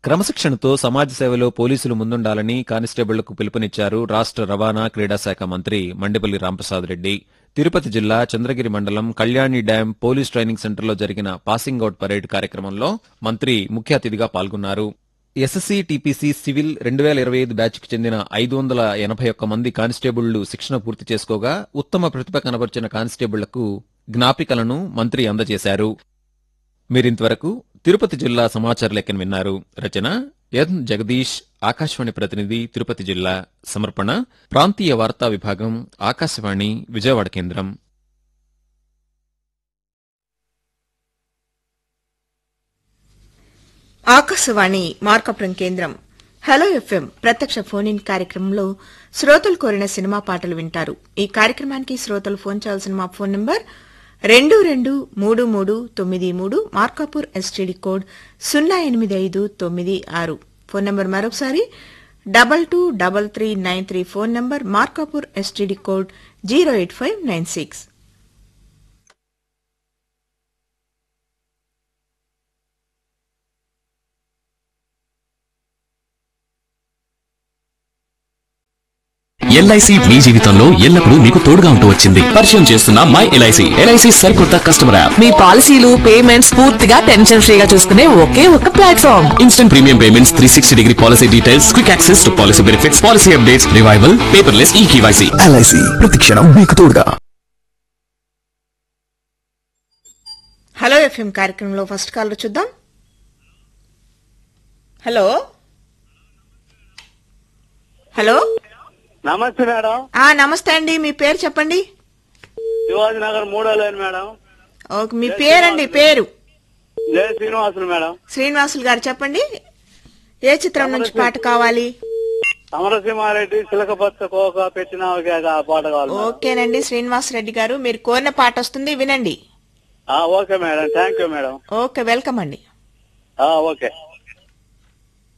క్రమశిక్షణతో సమాజ సేవలో పోలీసులు ముందుండాలని కానిస్టేబుళ్లకు పిలుపునిచ్చారు రాష్ట్ర రవాణా క్రీడా శాఖ మంత్రి మండిపల్లి రాంప్రసాద్ రెడ్డి తిరుపతి జిల్లా చంద్రగిరి మండలం కళ్యాణి డ్యాం పోలీస్ ట్రైనింగ్ సెంటర్లో జరిగిన పాసింగ్ అవుట్ పరేడ్ కార్యక్రమంలో మంత్రి ముఖ్య అతిథిగా పాల్గొన్నారు ఎస్ఎస్సీ టీపీసీ సివిల్ రెండు వేల ఇరవై ఐదు బ్యాచ్కు చెందిన ఐదు వందల ఎనభై ఒక్క మంది కానిస్టేబుళ్లు శిక్షణ పూర్తి చేసుకోగా ఉత్తమ ప్రతిభ కనబర్చిన కానిస్టేబుళ్లకు జ్ఞాపికలను మంత్రి అందజేశారు మీరింతవరకు తిరుపతి జిల్లా సమాచార లెక్కను విన్నారు రచన ఎన్ జగదీష్ ఆకాశవాణి ప్రతినిధి తిరుపతి జిల్లా సమర్పణ ప్రాంతీయ వార్తా విభాగం ఆకాశవాణి విజయవాడ కేంద్రం ఆకాశవాణి మార్కపురం కేంద్రం హలో ఎఫ్ఎం ప్రత్యక్ష ఫోన్ ఇన్ కార్యక్రమంలో శ్రోతలు కోరిన సినిమా పాటలు వింటారు ఈ కార్యక్రమానికి శ్రోతలు ఫోన్ చేయాల్సిన మా ఫోన్ నంబర్ రెండు రెండు మూడు మూడు తొమ్మిది మూడు మార్కాపూర్ ఎస్టీడీ కోడ్ సున్నా ఎనిమిది ఐదు తొమ్మిది ఆరు ఫోన్ నంబర్ మరొకసారి double two double three nine three phone number Markapur STD code zero eight five nine six LIC మీ జీవితంలో ఎల్లప్పుడూ మీకు తోడుగా ఉంటూ వచ్చింది పరిచయం చేస్తున్న మై ఎల్ఐసి ఎల్ఐసి సరికొత్త కస్టమర్ యాప్ మీ పాలసీలు పేమెంట్స్ పూర్తిగా టెన్షన్ ఫ్రీగా చూసుకునే ఒకే ఒక platform instant premium payments three sixty degree policy details quick access to policy benefits policy updates revival paperless e KYC LIC ప్రతిక్షణం మీకు తోడుగా హలో ఎఫ్ఎం కార్యక్రమంలో ఫస్ట్ కాల్ చూద్దాం హలో హలో నమస్తే మేడం ఆ నమస్తే అండి మీ పేరు చెప్పండి శివాజీ నగర్ మూడో లైన్ మేడం ఓకే మీ పేరండి పేరు జయ శ్రీనివాసులు మేడం శ్రీనివాసులు గారు చెప్పండి ఏ చిత్రం నుంచి పాట కావాలి అమరసింహారెడ్డి చిలకపచ్చ కోక పెట్టిన ఒక పాట కావాలి మేడం. ఓకేనండి శ్రీనివాస్ రెడ్డి గారు మీరు కోరిన పాట వస్తుంది వినండి ఆ, okay madam thank you madam okay welcome అండి ఆ, ఓకే